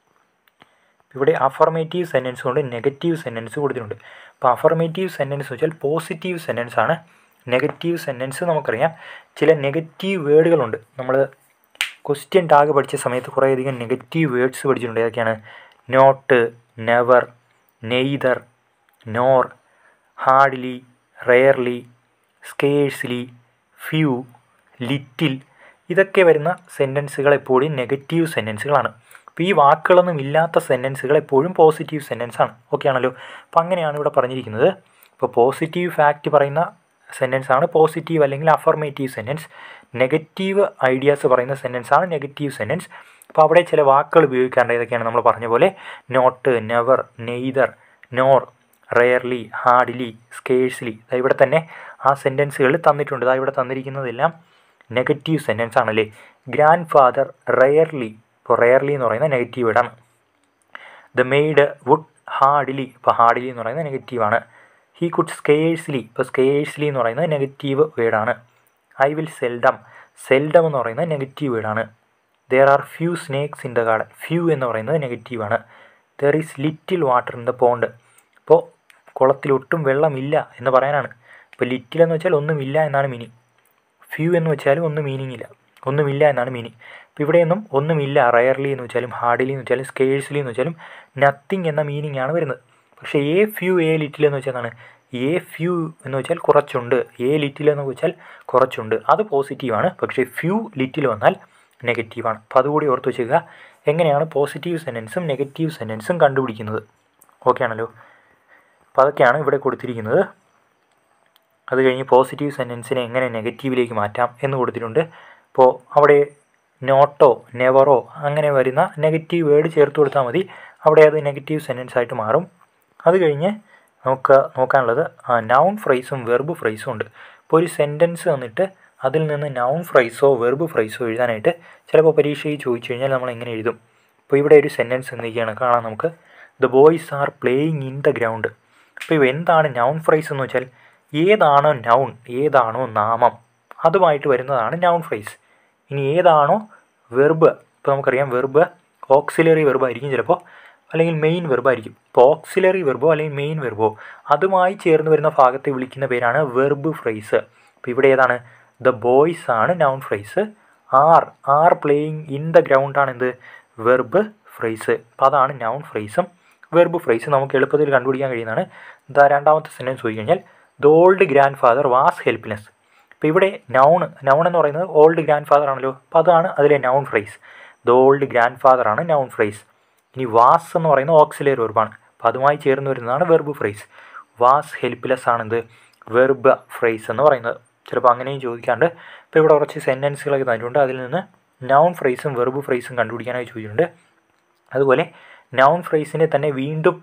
ഇവിടെ അഫർമേറ്റീവ് സെൻറ്റൻസ് കൊണ്ട് നെഗറ്റീവ് സെൻറ്റൻസ് കൊടുത്തിട്ടുണ്ട് അപ്പോൾ അഫർമേറ്റീവ് സെൻറ്റൻസ് വെച്ചാൽ പോസിറ്റീവ് സെൻറ്റൻസ് ആണ് നെഗറ്റീവ് സെൻറ്റൻസ് നമുക്കറിയാം ചില നെഗറ്റീവ് വേർഡുകളുണ്ട് നമ്മൾ ക്വസ്റ്റ്യൻ ടാഗ് പഠിച്ച സമയത്ത് കുറേയധികം നെഗറ്റീവ് വേർഡ്സ് പഠിച്ചിട്ടുണ്ട് ഏതൊക്കെയാണ് not never neither nor hardly rarely scarcely few little ഇതൊക്കെ വരുന്ന സെൻറ്റൻസുകൾ എപ്പോഴും നെഗറ്റീവ് സെൻറ്റൻസുകളാണ് അപ്പോൾ ഈ വാക്കുകളൊന്നും ഇല്ലാത്ത സെൻറ്റൻസുകൾ എപ്പോഴും പോസിറ്റീവ് സെൻറ്റൻസ് ആണ് ഓക്കെ ആണല്ലോ അപ്പോൾ അങ്ങനെയാണ് ഇവിടെ പറഞ്ഞിരിക്കുന്നത് ഇപ്പോൾ പോസിറ്റീവ് ഫാക്റ്റ് പറയുന്ന സെൻറ്റൻസ് ആണ് പോസിറ്റീവ് അല്ലെങ്കിൽ അഫർമേറ്റീവ് സെൻറ്റൻസ് നെഗറ്റീവ് ഐഡിയാസ് പറയുന്ന സെൻറ്റൻസ് ആണ് നെഗറ്റീവ് സെൻറ്റൻസ് അപ്പോൾ അവിടെ ചില വാക്കുകൾ ഉപയോഗിക്കാറുണ്ട് ഏതൊക്കെയാണ് നമ്മൾ പറഞ്ഞ പോലെ not never neither nor rarely hardly scarcely ഇവിടെ തന്നെ ആ സെൻറ്റൻസുകൾ തന്നിട്ടുണ്ട് ഇതാ ഇവിടെ തന്നിരിക്കുന്നതെല്ലാം നെഗറ്റീവ് സെൻറ്റൻസ് ആണല്ലേ ഗ്രാൻഡ് ഫാദർ റെയർലി ഇപ്പോൾ റെയർലി എന്ന് പറയുന്ന നെഗറ്റീവ് വേർഡാണ് ദ മെയ്ഡ് വുഡ് ഹാർഡ്ലി ഇപ്പോൾ ഹാർഡ്ലി എന്ന് പറയുന്നത് നെഗറ്റീവാണ് ഹീ കുഡ് സ്കേഴ്സ്ലി ഇപ്പോൾ സ്കേഴ്സ്ലി എന്ന് പറയുന്നത് നെഗറ്റീവ് വേർഡാണ് ഐ വിൽ സെൽഡം സെൽഡം എന്ന് പറയുന്നത് നെഗറ്റീവ് വേർഡാണ് there are few snakes in the garden few എന്ന് പറയുന്നത് നെഗറ്റീവാണ് there is little water in the pond ഇപ്പോൾ കുളത്തിൽ ഒട്ടും വെള്ളമില്ല എന്ന് പറയാനാണ് ഇപ്പോൾ ലിറ്റിൽ എന്ന് വെച്ചാൽ ഒന്നുമില്ല എന്നാണ് മീനിങ് ഫ്യൂ എന്ന് വെച്ചാലും ഒന്നും മീനിങ് ഇല്ല ഒന്നുമില്ല എന്നാണ് മീനിങ് അപ്പോൾ ഇവിടെയൊന്നും ഒന്നുമില്ല റയർലി എന്ന് വെച്ചാലും ഹാർഡ്ലി എന്ന് വെച്ചാലും സ്കേഴ്സ്ലി എന്ന് വെച്ചാലും നത്തിങ് എന്ന മീനിങ് ആണ് വരുന്നത് പക്ഷേ എ ഫ്യൂ എ ലിറ്റിൽ എന്ന് വെച്ചാൽ എന്താണ് എ ഫ്യൂ എന്ന് വെച്ചാൽ കുറച്ചുണ്ട് എ ലിറ്റിൽ എന്ന് വെച്ചാൽ കുറച്ചുണ്ട് അത് പോസിറ്റീവാണ് പക്ഷേ ഫ്യൂ ലിറ്റിൽ വന്നാൽ നെഗറ്റീവാണ് അപ്പോൾ അതുകൂടി ഓർത്ത് വെച്ചേക്കുക എങ്ങനെയാണ് പോസിറ്റീവ് സെൻറ്റൻസും നെഗറ്റീവ് സെൻറ്റൻസും കണ്ടുപിടിക്കുന്നത് ഓക്കെ ആണല്ലോ അപ്പോൾ അതൊക്കെയാണ് ഇവിടെ കൊടുത്തിരിക്കുന്നത് അത് കഴിഞ്ഞ് പോസിറ്റീവ് സെൻറ്റൻസിനെ എങ്ങനെ നെഗറ്റീവിലേക്ക് മാറ്റാം എന്ന് കൊടുത്തിട്ടുണ്ട് അപ്പോൾ അവിടെ നോട്ടോ നെവറോ അങ്ങനെ വരുന്ന നെഗറ്റീവ് വേർഡ് ചേർത്ത് കൊടുത്താൽ മതി അവിടെ അത് നെഗറ്റീവ് സെൻറ്റൻസ് ആയിട്ട് മാറും അത് കഴിഞ്ഞ് നമുക്ക് നോക്കാനുള്ളത് നൗൺ ഫ്രൈസും വെർബ് ഫ്രൈസും ഉണ്ട് ഇപ്പോൾ ഒരു സെൻറ്റൻസ് തന്നിട്ട് അതിൽ നിന്ന് നൗൺ ഫ്രൈസോ വെർബ് ഫ്രൈസോ എഴുതാനായിട്ട് ചിലപ്പോൾ പരീക്ഷയിൽ ചോദിച്ചു കഴിഞ്ഞാൽ നമ്മൾ എങ്ങനെ എഴുതും ഇപ്പോൾ ഇവിടെ ഒരു സെൻറ്റൻസ് എന്നിരിക്കുകയാണ് കാണാം നമുക്ക് the boys are playing in the ground അപ്പോൾ ഇവ എന്താണ് നൗൺ ഫ്രൈസ് എന്ന് വെച്ചാൽ ഏതാണോ നൗൺ ഏതാണോ നാമം അതുമായിട്ട് വരുന്നതാണ് നൗൺ ഫ്രൈസ് ഇനി ഏതാണോ വെർബ് ഇപ്പോൾ നമുക്കറിയാം വെർബ് ഓക്സിലറി വെർബ് ആയിരിക്കും ചിലപ്പോൾ അല്ലെങ്കിൽ മെയിൻ വെർബ് ആയിരിക്കും ഇപ്പോൾ ഓക്സിലറി വെർബോ അല്ലെങ്കിൽ മെയിൻ വെർബോ അതുമായി ചേർന്ന് വരുന്ന ഭാഗത്തെ വിളിക്കുന്ന പേരാണ് വെർബ് ഫ്രൈസ് അപ്പോൾ ഇവിടെ ഏതാണ് ദ ബോയ്സ് ആണ് noun phrase are are playing in the ground ആണ് എന്ത് വെർബ് ഫ്രൈസ് അപ്പോൾ അതാണ് നൗൺ ഫ്രൈസും വെർബ് ഫ്രൈസ് നമുക്ക് എളുപ്പത്തിൽ കണ്ടുപിടിക്കാൻ കഴിയുന്നതാണ് ദ രണ്ടാമത്തെ സെൻറ്റൻസ് ചോദിച്ചു കഴിഞ്ഞാൽ the old grandfather was helpless ഇപ്പോൾ ഇവിടെ നൗൺ നൗൺ എന്ന് പറയുന്നത് ഓൾഡ് ഗ്രാൻഡ് ഫാദർ ആണല്ലോ അപ്പോൾ അതാണ് അതിലെ noun phrase the old grandfather ആണ് നൗൺ ഫ്രൈസ് ഇനി വാസ് എന്ന് പറയുന്ന ഓക്സിലറി വെർബാണ് അപ്പോൾ അതുമായി ചേർന്ന് വരുന്നതാണ് വെർബ് ഫ്രൈസ് വാസ് ഹെൽപ്ലെസ് ആണെന്ത് വെർബ് ഫ്രൈസ് എന്ന് പറയുന്നത് ചിലപ്പോൾ അങ്ങനെയും ചോദിക്കാണ്ട് ഇപ്പോൾ ഇവിടെ കുറച്ച് സെൻറ്റൻസുകളൊക്കെ തന്നിട്ടുണ്ട് അതിൽ നിന്ന് നൗൺ ഫ്രൈസും വെർബ് ഫ്രൈസും കണ്ടുപിടിക്കാനായി ചോദിച്ചിട്ടുണ്ട് അതുപോലെ നൗൺ ഫ്രൈസിനെ തന്നെ വീണ്ടും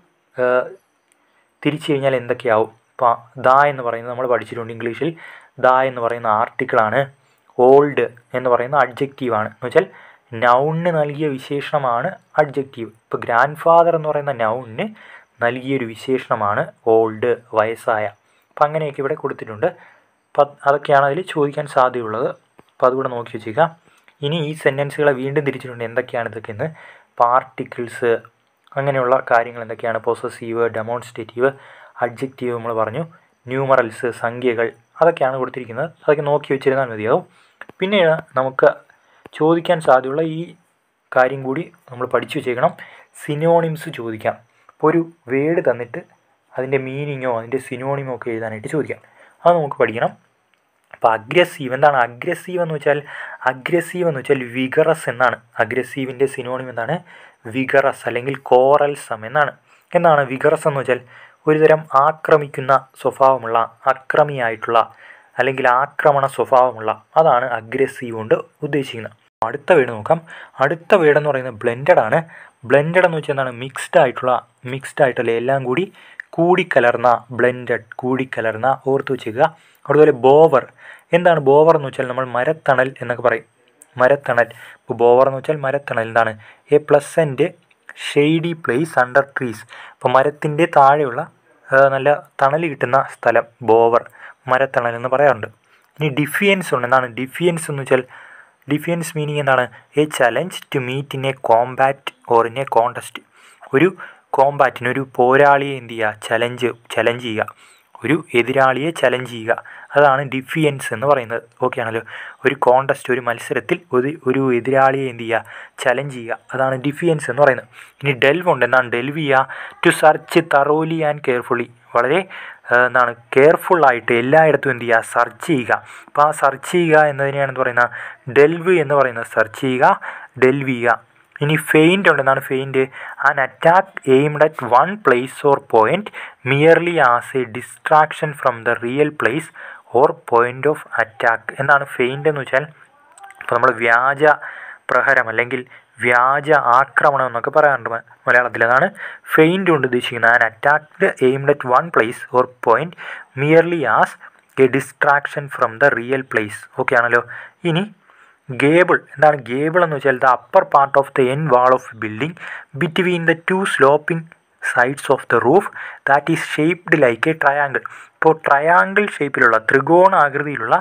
തിരിച്ചു കഴിഞ്ഞാൽ എന്തൊക്കെയാവും ഇപ്പോൾ ദ എന്ന് പറയുന്നത് നമ്മൾ പഠിച്ചിട്ടുണ്ട് ഇംഗ്ലീഷിൽ ദ എന്ന് പറയുന്ന ആർട്ടിക്കിളാണ് ഓൾഡ് എന്ന് പറയുന്ന അഡ്ജക്റ്റീവാണ് എന്ന് വെച്ചാൽ നൗണിന് നൽകിയ വിശേഷണമാണ് അഡ്ജക്റ്റീവ് ഇപ്പോൾ ഗ്രാൻഡ് ഫാദർ എന്ന് പറയുന്ന നൗണിന് നൽകിയൊരു വിശേഷണമാണ് ഓൾഡ് വയസ്സായ അപ്പം അങ്ങനെയൊക്കെ ഇവിടെ കൊടുത്തിട്ടുണ്ട് അപ്പം അതൊക്കെയാണ് അതിൽ ചോദിക്കാൻ സാധ്യതയുള്ളത് അപ്പോൾ അതുകൂടെ നോക്കി വെച്ചേക്കാം ഇനി ഈ സെൻറ്റൻസുകളെ വീണ്ടും തിരിച്ചിട്ടുണ്ട് എന്തൊക്കെയാണ് ഇതൊക്കെ എന്ന് പാർട്ടിക്കിൾസ് അങ്ങനെയുള്ള കാര്യങ്ങൾ എന്തൊക്കെയാണ് പൊസസീവ് ഡെമോൺസ്ട്രേറ്റീവ് അഡ്ജക്റ്റീവ് നമ്മൾ പറഞ്ഞു ന്യൂമറൽസ് സംഖ്യകൾ അതൊക്കെയാണ് കൊടുത്തിരിക്കുന്നത് അതൊക്കെ നോക്കി വെച്ചിരുന്നാൽ മതിയാവും പിന്നെ നമുക്ക് ചോദിക്കാൻ സാധ്യതയുള്ള ഈ കാര്യം കൂടി നമ്മൾ പഠിച്ചു വെച്ചേക്കണം സിനോണിംസ് ചോദിക്കാം ഇപ്പോൾ ഒരു വേർഡ് തന്നിട്ട് അതിൻ്റെ മീനിങ്ങോ അതിൻ്റെ സിനോണിമോ ഒക്കെ എഴുതാനായിട്ട് ചോദിക്കാം അത് നമുക്ക് പഠിക്കണം അപ്പോൾ അഗ്രസീവ് എന്താണ് അഗ്രസീവ് എന്ന് വെച്ചാൽ അഗ്രസീവ് എന്ന് വെച്ചാൽ വിഗറസ് എന്നാണ് അഗ്രസീവിൻ്റെ സിനോണിം എന്താണ് വിഗറസ് അല്ലെങ്കിൽ കോറൽസം എന്നാണ് എന്താണ് വിഗറസ് എന്ന് വെച്ചാൽ ഒരുതരം ആക്രമിക്കുന്ന സ്വഭാവമുള്ള അക്രമിയായിട്ടുള്ള അല്ലെങ്കിൽ ആക്രമണ സ്വഭാവമുള്ള അതാണ് അഗ്രസീവ് കൊണ്ട് ഉദ്ദേശിക്കുന്നത് അടുത്ത വേർഡ് നോക്കാം അടുത്ത വേർഡ് എന്ന് പറയുന്നത് ബ്ലെൻഡഡ് ആണ് ബ്ലെൻഡഡ് എന്ന് വെച്ചാൽ എന്താണ് മിക്സ്ഡ് ആയിട്ടുള്ള മിക്സ്ഡ് ആയിട്ടുള്ള എല്ലാം കൂടി കൂടിക്കലർന്ന ബ്ലെൻഡഡ് കൂടിക്കലർന്ന ഓർത്ത് വെച്ചേക്കുക അതുപോലെ ബോവർ എന്താണ് ബോവർ എന്ന് വെച്ചാൽ നമ്മൾ മരത്തണൽ എന്നൊക്കെ പറയും മരത്തണൽ ഇപ്പോൾ ബോവർ എന്ന് വെച്ചാൽ മരത്തണൽ എന്താണ് a pleasant shady place under trees ഇപ്പോൾ മരത്തിൻ്റെ താഴെയുള്ള നല്ല തണൽ കിട്ടുന്ന സ്ഥലം ബോവർ മരത്തണൽ എന്ന് പറയാറുണ്ട് ഇനി ഡിഫിയൻസ് ഉണ്ട് എന്താണ് ഡിഫിയൻസ് എന്ന് വെച്ചാൽ ഡിഫിയൻസ് മീനിങ് എന്താണ് a challenge to meet in a combat or in a contest ഒരു കോമ്പാറ്റിന് ഒരു പോരാളിയെ എന്ത് ചെയ്യുക ചലഞ്ച് ചലഞ്ച് ചെയ്യുക ഒരു എതിരാളിയെ ചലഞ്ച് ചെയ്യുക അതാണ് ഡിഫിയൻസ് എന്ന് പറയുന്നത് ഓക്കെ ആണല്ലോ ഒരു കോണ്ടസ്റ്റ് ഒരു മത്സരത്തിൽ ഒരു ഒരു എതിരാളിയെ എന്ത് ചെയ്യുക ചലഞ്ച് ചെയ്യുക അതാണ് ഡിഫിയൻസ് എന്ന് പറയുന്നത് ഇനി ഡെൽവ് ഉണ്ട് എന്താണ് ഡെൽവ് ചെയ്യുക to search thoroughly and carefully വളരെ എന്താണ് കെയർഫുള്ളായിട്ട് എല്ലായിടത്തും എന്ത് ചെയ്യുക സെർച്ച് ചെയ്യുക അപ്പോൾ ആ സെർച്ച് ചെയ്യുക എന്നതിനെയാണ് എന്ത് പറയുന്നത് ഡെൽവ് എന്ന് പറയുന്നത് സെർച്ച് ചെയ്യുക ഡെൽവ് ചെയ്യുക ഇനി ഫെയിൻ്റ് ഉണ്ട് എന്താണ് feint an attack aimed at one place or point merely as a distraction from the real place or point of attack എന്താണ് ഫെയിൻ്റ് എന്ന് വെച്ചാൽ ഇപ്പോൾ നമ്മൾ വ്യാജ പ്രഹരം അല്ലെങ്കിൽ വ്യാജ ആക്രമണം എന്നൊക്കെ പറയാറുണ്ട് മലയാളത്തിൽ അതാണ് ഫെയിൻ്റ് കൊണ്ട് ഉദ്ദേശിക്കുന്നത് an attack aimed at one place or point merely as a distraction from the real place okay ആണല്ലോ ഇനി ഗേബിൾ എന്താണ് ഗേബിൾ എന്ന് വെച്ചാൽ the upper part of the end wall of building between the two sloping sides of the roof that is shaped like a triangle ഇപ്പോൾ triangle ഷേപ്പിലുള്ള ത്രികോണ ആകൃതിയിലുള്ള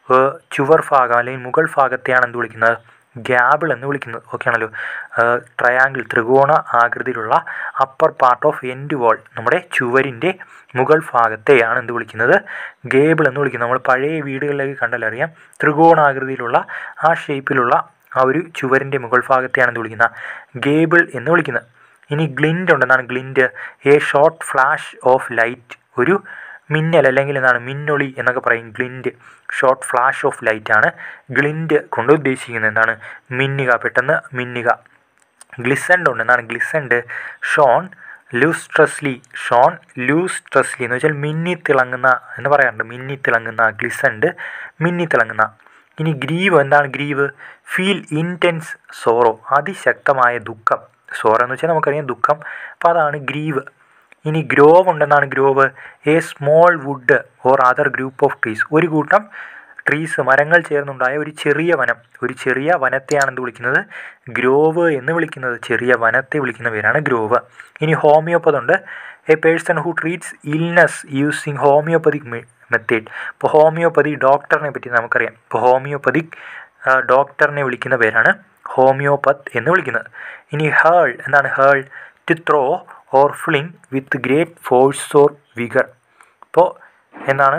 ചുവർ ഭാഗം അല്ലെങ്കിൽ മുകൾ ഭാഗത്തെയാണ് എന്ത് വിളിക്കുന്നത് ഗ്യാബിൾ എന്ന് വിളിക്കുന്നത് ഓക്കെ ആണല്ലോ ട്രയാങ്കിൾ ത്രികോണ ആകൃതിയിലുള്ള upper part of end wall നമ്മുടെ ചുവരിൻ്റെ മുകൾ ഭാഗത്തെയാണ് എന്ത് വിളിക്കുന്നത് ഗേബിൾ എന്ന് വിളിക്കുന്നത് നമ്മൾ പഴയ വീടുകളിലേക്ക് കണ്ടാൽ അറിയാം ത്രികോണാകൃതിയിലുള്ള ആ ഷേപ്പിലുള്ള ആ ഒരു ചുവരിൻ്റെ മുകൾ ഭാഗത്തെയാണ് എന്ത് വിളിക്കുന്നത് ഗേബിൾ എന്ന് വിളിക്കുന്നത് ഇനി ഗ്ലിൻഡ് ഉണ്ട് എന്താണ് glint a short flash of light ഒരു മിന്നൽ അല്ലെങ്കിൽ എന്താണ് മിന്നൊളി എന്നൊക്കെ പറയും glint short flash of light ആണ് ഗ്ലിൻറ്റ് കൊണ്ട് ഉദ്ദേശിക്കുന്നത് എന്താണ് മിന്നുക പെട്ടെന്ന് മിന്നുക ഗ്ലിസൻഡ് ഉണ്ട് എന്താണ് ഗ്ലിസൻഡ് ഷോൺ ലൂസ്ട്രസ്ലി ഷോൺ ലൂസ്ട്രസ്ലി എന്ന് വെച്ചാൽ മിന്നി തിളങ്ങുന്ന എന്ന് പറയാറുണ്ട് മിന്നി തിളങ്ങുന്ന ഗ്ലിസൻഡ് മിന്നി തിളങ്ങുന്ന ഇനി ഗ്രീവ് എന്താണ് ഗ്രീവ് ഫീൽ ഇൻറ്റൻസ് സോറോ അതിശക്തമായ ദുഃഖം സോറോ എന്ന് വെച്ചാൽ നമുക്കറിയാം ദുഃഖം അപ്പോൾ അതാണ് ഗ്രീവ് ഇനി ഗ്രോവ് ഉണ്ടെന്നാണ് grove a small wood or other group of trees ഒരു കൂട്ടം ട്രീസ് മരങ്ങൾ ചേർന്നുണ്ടായ ഒരു ചെറിയ വനം ഒരു ചെറിയ വനത്തെയാണ് എന്ത് വിളിക്കുന്നത് ഗ്രോവ് എന്ന് വിളിക്കുന്നത് ചെറിയ വനത്തെ വിളിക്കുന്ന പേരാണ് ഗ്രോവ് ഇനി ഹോമിയോപ്പത് ഉണ്ട് a person who treats illness using homeopathic method ഇപ്പോൾ ഹോമിയോപ്പതി ഡോക്ടറിനെ പറ്റി നമുക്കറിയാം ഇപ്പോൾ ഹോമിയോപ്പതിക് ഡോക്ടറിനെ വിളിക്കുന്ന പേരാണ് ഹോമിയോപത്ത് എന്ന് വിളിക്കുന്നത് ഇനി ഹേൾ എന്താണ് hurl to throw or fling with great force or vigour ഇപ്പോൾ എന്താണ്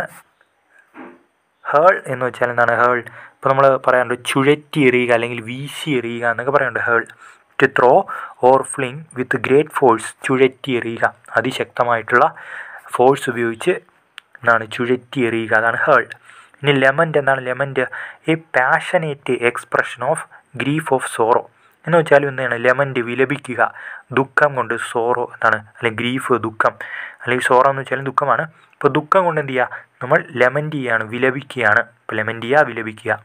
ഹേൾ എന്ന് വെച്ചാൽ എന്താണ് ഹേൾ ഇപ്പോൾ നമ്മൾ പറയാറുണ്ട് ചുഴറ്റി എറിയുക അല്ലെങ്കിൽ വീശി എറിയുക എന്നൊക്കെ പറയാറുണ്ട് hurl to throw or fling with great force ചുഴറ്റി എറിയുക അതിശക്തമായിട്ടുള്ള ഫോഴ്സ് ഉപയോഗിച്ച് എന്താണ് ചുഴറ്റി എറിയുക അതാണ് ഹേൾ ഇനി ലെമൻറ്റ് എന്താണ് lament a passionate expression of grief of sorrow എന്ന് വെച്ചാൽ എന്താണ് ലെമൻറ്റ് വിലപിക്കുക ദുഃഖം കൊണ്ട് സോറോ എന്താണ് അല്ലെങ്കിൽ ഗ്രീഫ് ദുഃഖം അല്ലെങ്കിൽ സോറോ എന്ന് വെച്ചാൽ ദുഃഖമാണ് ഇപ്പോൾ ദുഃഖം കൊണ്ട് എന്ത് ചെയ്യുക നമ്മൾ ലെമൻറ്റ് ചെയ്യാണ് വിലപിക്കുകയാണ് ഇപ്പോൾ ലെമൻറ്റ് ചെയ്യുക വിലപിക്കുക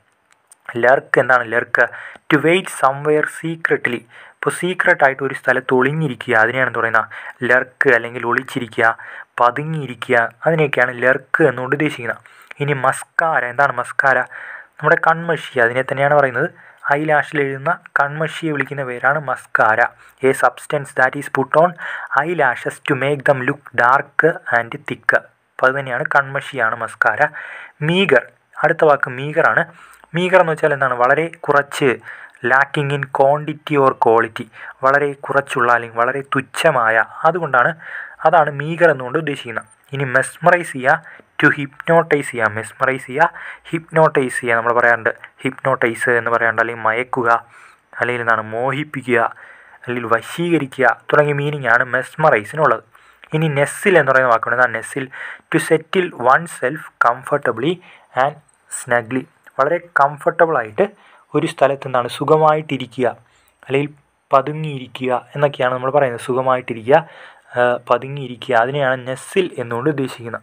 ലർക്ക് എന്താണ് lurk to wait somewhere secretly ഇപ്പോൾ സീക്രട്ടായിട്ട് ഒരു സ്ഥലത്ത് ഒളിഞ്ഞിരിക്കുക അതിനെയാണ് എന്ത് പറയുന്നത് ലർക്ക് അല്ലെങ്കിൽ ഒളിച്ചിരിക്കുക പതുങ്ങിയിരിക്കുക അതിനെയൊക്കെയാണ് ലർക്ക് എന്നുകൊണ്ട് ഉദ്ദേശിക്കുന്നത് ഇനി മസ്കാര എന്താണ് മസ്കാര നമ്മുടെ കൺമഷി അതിനെ തന്നെയാണ് പറയുന്നത് ഐലാഷിൽ എഴുതുന്ന കൺമഷിയെ വിളിക്കുന്ന പേരാണ് mascara a substance that is put on eyelashes to make them look dark and thick അപ്പോൾ അത് തന്നെയാണ് കൺമഷിയാണ് മസ്കാര മീഗർ അടുത്ത വാക്ക് മീഗറാണ് മീഗർ എന്ന് വെച്ചാൽ എന്താണ് വളരെ കുറച്ച് lacking in quantity or quality വളരെ കുറച്ചുള്ള അല്ലെങ്കിൽ വളരെ തുച്ഛമായ അതുകൊണ്ടാണ് അതാണ് മീഗർ എന്നുകൊണ്ട് ഉദ്ദേശിക്കുന്നത് ഇനി മെസ്മറൈസ് ചെയ്യുക ടു ഹിപ്നോട്ടൈസ് ചെയ്യുക മെസ്മറൈസ് ചെയ്യുക ഹിപ്നോട്ടൈസ് ചെയ്യുക നമ്മൾ പറയാറുണ്ട് ഹിപ്നോട്ടൈസ് എന്ന് പറയാറുണ്ട് അല്ലെങ്കിൽ മയക്കുക അല്ലെങ്കിൽ എന്താണ് മോഹിപ്പിക്കുക അല്ലെങ്കിൽ വശീകരിക്കുക തുടങ്ങിയ മീനിങ് ആണ് മെസ്മറൈസിനുള്ളത് ഇനി നെസ്സിൽ എന്ന് പറയുന്ന വാക്കുണ്ട് എന്താണ് nestle to settle oneself comfortably and snugly വളരെ കംഫർട്ടബിളായിട്ട് ഒരു സ്ഥലത്ത് എന്താണ് സുഖമായിട്ടിരിക്കുക അല്ലെങ്കിൽ പതുങ്ങിയിരിക്കുക എന്നൊക്കെയാണ് നമ്മൾ പറയുന്നത് സുഖമായിട്ടിരിക്കുക പതുങ്ങിയിരിക്കുക അതിനെയാണ് നെസ്സിൽ എന്നുകൊണ്ട് ഉദ്ദേശിക്കുന്നത്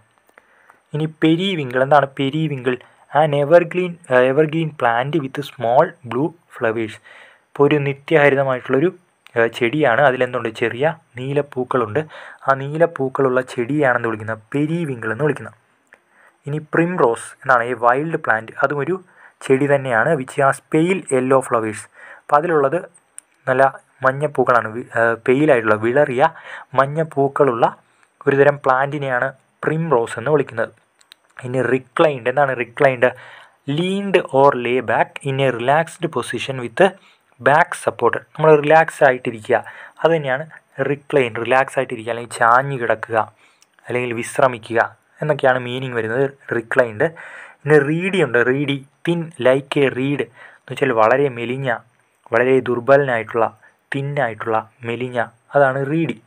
ഇനി പെരിവിങ്കിൾ എന്താണ് periwinkle an evergreen evergreen plant with small blue flowers ഇപ്പോൾ ഒരു നിത്യഹരിതമായിട്ടുള്ളൊരു ചെടിയാണ് അതിലെന്തുണ്ട് ചെറിയ നീലപ്പൂക്കളുണ്ട് ആ നീലപ്പൂക്കളുള്ള ചെടിയാണെന്ന് വിളിക്കുന്നത് പെരിവിങ്കിൾ എന്ന് വിളിക്കുന്നത് ഇനി പ്രിംറോസ് എന്നാണ് ഈ വൈൽഡ് പ്ലാന്റ് അതും ഒരു ചെടി തന്നെയാണ് വിച്ച് ആ പെയിൽ യെല്ലോ ഫ്ലവേഴ്സ് അപ്പോൾ അതിലുള്ളത് നല്ല മഞ്ഞപ്പൂക്കളാണ് പെയിലായിട്ടുള്ള വിളറിയ മഞ്ഞപ്പൂക്കളുള്ള ഒരുതരം പ്ലാന്റിനെയാണ് പ്രിംറോസ് എന്ന് വിളിക്കുന്നത് ഇനി റിക്ലൈൻഡ് എന്താണ് reclined leaned or lay back in a relaxed position with back support നമ്മൾ റിലാക്സ് ആയിട്ടിരിക്കുക അത് തന്നെയാണ് റിക്ലൈൻ റിലാക്സ് ആയിട്ടിരിക്കുക അല്ലെങ്കിൽ ചാഞ്ഞ് കിടക്കുക അല്ലെങ്കിൽ വിശ്രമിക്കുക എന്നൊക്കെയാണ് മീനിങ് വരുന്നത് റിക്ലൈൻഡ് പിന്നെ റീഡി ഉണ്ട് reedy thin like a reed എന്ന് വെച്ചാൽ വളരെ മെലിഞ്ഞ വളരെ ദുർബലനായിട്ടുള്ള തിന്നായിട്ടുള്ള മെലിഞ്ഞ അതാണ് റീഡി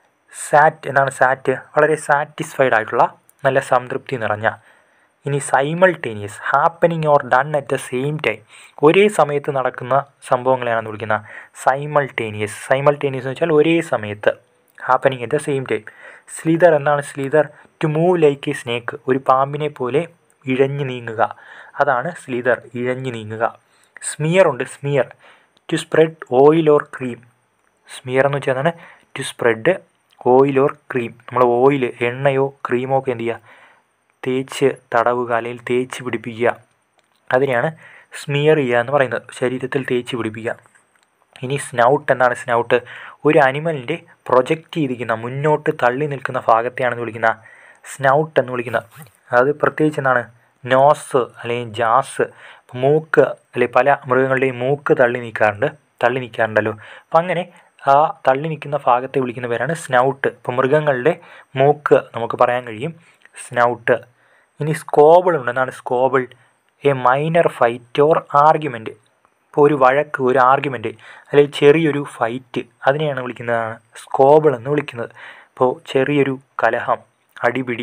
സാറ്റ് എന്താണ് സാറ്റ് വളരെ സാറ്റിസ്ഫൈഡ് ആയിട്ടുള്ള നല്ല സംതൃപ്തി നിറഞ്ഞ ഇനി simultaneous happening or done at the same time ഒരേ സമയത്ത് നടക്കുന്ന സംഭവങ്ങളെയാണ് വിളിക്കുന്നത് സൈമൾട്ടേനിയസ് സൈമൾട്ടേനിയസ് എന്ന് വെച്ചാൽ ഒരേ സമയത്ത് happening at the same time slither എന്താണ് slither to move like a snake ഒരു പാമ്പിനെ പോലെ ഇഴഞ്ഞു നീങ്ങുക അതാണ് സ്ലീതർ ഇഴഞ്ഞു നീങ്ങുക സ്മിയർ ഉണ്ട് smear to spread oil or cream smear എന്ന് വെച്ചാൽ എന്താണ് to spread oil or cream നമ്മൾ ഓയിൽ എണ്ണയോ ക്രീമോ ഒക്കെ എന്ത് ചെയ്യുക തേച്ച് തടവുക അല്ലെങ്കിൽ തേച്ച് പിടിപ്പിക്കുക അതിനെയാണ് സ്മിയർ ചെയ്യുക എന്ന് പറയുന്നത് ശരീരത്തിൽ തേച്ച് പിടിപ്പിക്കുക ഇനി സ്നൗട്ട് എന്താണ് സ്നൗട്ട് ഒരു അനിമലിൻ്റെ പ്രൊജക്റ്റ് ചെയ്തിരിക്കുന്ന മുന്നോട്ട് തള്ളി നിൽക്കുന്ന ഭാഗത്തെയാണ് വിളിക്കുന്ന സ്നൗട്ട് എന്ന് വിളിക്കുന്നത് അത് പ്രത്യേകിച്ച് എന്താണ് നോസ് അല്ലെങ്കിൽ ജാസ് മൂക്ക് അല്ലെങ്കിൽ പല മൃഗങ്ങളുടെയും മൂക്ക് തള്ളി നിൽക്കാറുണ്ട് തള്ളി നിൽക്കാറുണ്ടല്ലോ അപ്പം അങ്ങനെ ആ തള്ളി നിൽക്കുന്ന ഭാഗത്തെ വിളിക്കുന്ന പേരാണ് സ്നൗട്ട് ഇപ്പോൾ മൃഗങ്ങളുടെ മൂക്ക് നമുക്ക് പറയാൻ കഴിയും സ്നൗട്ട് ഇനി സ്കോബിൾ ഉണ്ട് എന്താണ് squabble a minor fight or argument ഇപ്പോൾ ഒരു വഴക്ക് ഒരു ആർഗ്യുമെൻറ്റ് അല്ലെങ്കിൽ ചെറിയൊരു ഫൈറ്റ് അതിനെയാണ് വിളിക്കുന്നതാണ് സ്കോബിൾ എന്ന് വിളിക്കുന്നത് ഇപ്പോൾ ചെറിയൊരു കലഹം അടിപിടി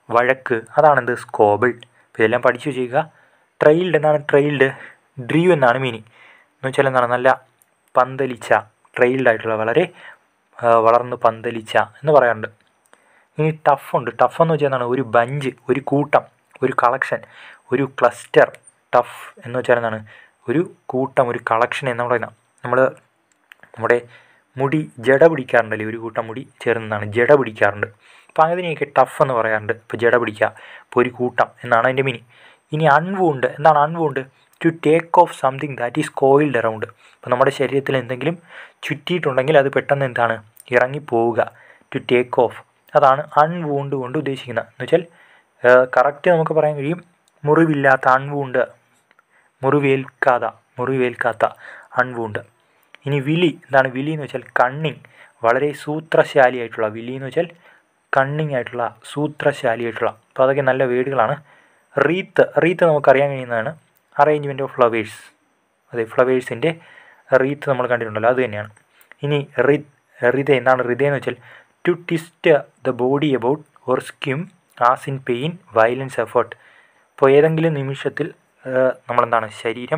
വഴക്ക് അതാണെന്ത് സ്കോബിൾ അപ്പോൾ ഇതെല്ലാം പഠിച്ചു ചെയ്യുക ട്രെയിൽഡ് എന്നാണ് ട്രെയിൽഡ് ഡ്രീവ് എന്നാണ് മീനിങ് എന്ന് വെച്ചാൽ എന്താണ് നല്ല പന്തലിച്ച ട്രെയിൽഡ് ആയിട്ടുള്ള വളരെ ആ, വളർന്ന് പന്തലിച്ച എന്ന് പറയാറുണ്ട് ഇനി ടഫ് ഉണ്ട് ടഫ് എന്ന് വെച്ചാൽ എന്താണ് ഒരു ബഞ്ച് ഒരു കൂട്ടം ഒരു കളക്ഷൻ ഒരു ക്ലസ്റ്റർ ടഫ് എന്ന് വെച്ചാൽ എന്താണ് ഒരു കൂട്ടം ഒരു കളക്ഷൻ എന്ന് പറയുന്നത് നമ്മൾ നമ്മുടെ മുടി ജട പിടിക്കാറുണ്ടല്ലേ ഒരു കൂട്ടം മുടി ചേർന്നതാണ് ജട പിടിക്കാറുണ്ട് അപ്പോൾ അങ്ങനെയൊക്കെ ടഫ് എന്ന് പറയാറുണ്ട് ഇപ്പോൾ ജട പിടിക്കുക ഇപ്പോൾ ഒരു കൂട്ടം എന്നാണ് അതിൻ്റെ മീനിങ് ഇനി അൺവൂണ്ട് എന്താണ് unwound to take off something that is coiled around ഇപ്പോൾ നമ്മുടെ ശരീരത്തിൽ എന്തെങ്കിലും ചുറ്റിയിട്ടുണ്ടെങ്കിൽ അത് പെട്ടെന്ന് എന്താണ് ഇറങ്ങിപ്പോവുക ടു ടേക്ക് ഓഫ് അതാണ് അൺവൂണ്ട് കൊണ്ട് ഉദ്ദേശിക്കുന്നത് എന്ന് വെച്ചാൽ കറക്റ്റ് നമുക്ക് പറയാൻ കഴിയും മുറിവില്ലാത്ത അൺവൂണ്ട് മുറിവേൽക്കാത്ത മുറിവേൽക്കാത്ത അൺവൂണ്ട് ഇനി വിലി എന്താണ് വിലി എന്ന് വെച്ചാൽ കണ്ണിങ് വളരെ സൂത്രശാലിയായിട്ടുള്ള വിലി എന്ന് വെച്ചാൽ കണ്ണിങ് ആയിട്ടുള്ള സൂത്രശാലിയായിട്ടുള്ള അപ്പോൾ അതൊക്കെ നല്ല വേർഡുകളാണ് റീത്ത് റീത്ത് നമുക്കറിയാൻ കഴിയുന്നതാണ് അറേഞ്ച്മെൻറ്റ് ഓഫ് ഫ്ലവേഴ്സ് അതെ ഫ്ലവേഴ്സിൻ്റെ റീത്ത് നമ്മൾ കണ്ടിട്ടുണ്ടല്ലോ അത് തന്നെയാണ് ഇനി റി റിത എന്താണ് റിത എന്ന് വെച്ചാൽ to twist the body about or squirm as in pain violence effort ഇപ്പോൾ ഏതെങ്കിലും നിമിഷത്തിൽ ഏഹ്, നമ്മളെന്താണ് ശരീരം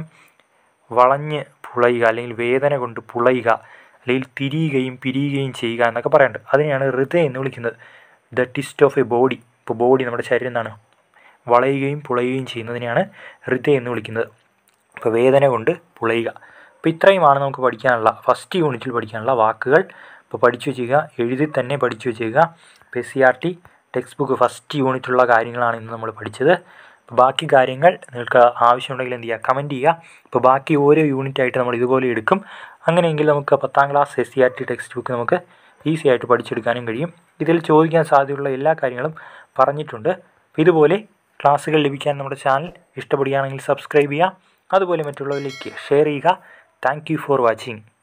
വളഞ്ഞ് പുളയുക അല്ലെങ്കിൽ വേദന കൊണ്ട് പുളയുക അല്ലെങ്കിൽ തിരിയുകയും പിരിയുകയും ചെയ്യുക എന്നൊക്കെ പറയുന്നുണ്ട് അതിനെയാണ് ഹൃദയ എന്ന് വിളിക്കുന്നത് the twist of a body ഇപ്പോൾ ബോഡി നമ്മുടെ ശരീരം എന്താണ് വളയുകയും പുളയുകയും ചെയ്യുന്നതിനെയാണ് ഹൃദയ എന്ന് വിളിക്കുന്നത് അപ്പോൾ വേദന കൊണ്ട് പുളയുക അപ്പോൾ ഇത്രയുമാണ് നമുക്ക് പഠിക്കാനുള്ള ഫസ്റ്റ് യൂണിറ്റിൽ പഠിക്കാനുള്ള വാക്കുകൾ ഇപ്പോൾ പഠിച്ചു വെച്ചേക്കുക എഴുതി തന്നെ പഠിച്ചു വെച്ചേക്കുക ഇപ്പോൾ S C R T text book first യൂണിറ്റുള്ള കാര്യങ്ങളാണ് ഇന്ന് നമ്മൾ പഠിച്ചത് അപ്പോൾ ബാക്കി കാര്യങ്ങൾ നിങ്ങൾക്ക് ആവശ്യമുണ്ടെങ്കിൽ എന്ത് ചെയ്യുക കമൻറ്റ് ചെയ്യുക ഇപ്പോൾ ബാക്കി ഓരോ യൂണിറ്റ് ആയിട്ട് നമ്മൾ ഇതുപോലെ എടുക്കും അങ്ങനെയെങ്കിൽ നമുക്ക് പത്താം class S C R T text book നമുക്ക് ഈസി ആയിട്ട് പഠിച്ചെടുക്കാനും കഴിയും ഇതിൽ ചോദിക്കാൻ സാധ്യതയുള്ള എല്ലാ കാര്യങ്ങളും പറഞ്ഞിട്ടുണ്ട് അപ്പോൾ ഇതുപോലെ ക്ലാസ്സുകൾ ലഭിക്കാൻ നമ്മുടെ ചാനൽ ഇഷ്ടപ്പെടുകയാണെങ്കിൽ സബ്സ്ക്രൈബ് ചെയ്യുക അതുപോലെ മറ്റുള്ളവരിലേക്ക് ഷെയർ ചെയ്യുക താങ്ക് യു ഫോർ വാച്ചിങ്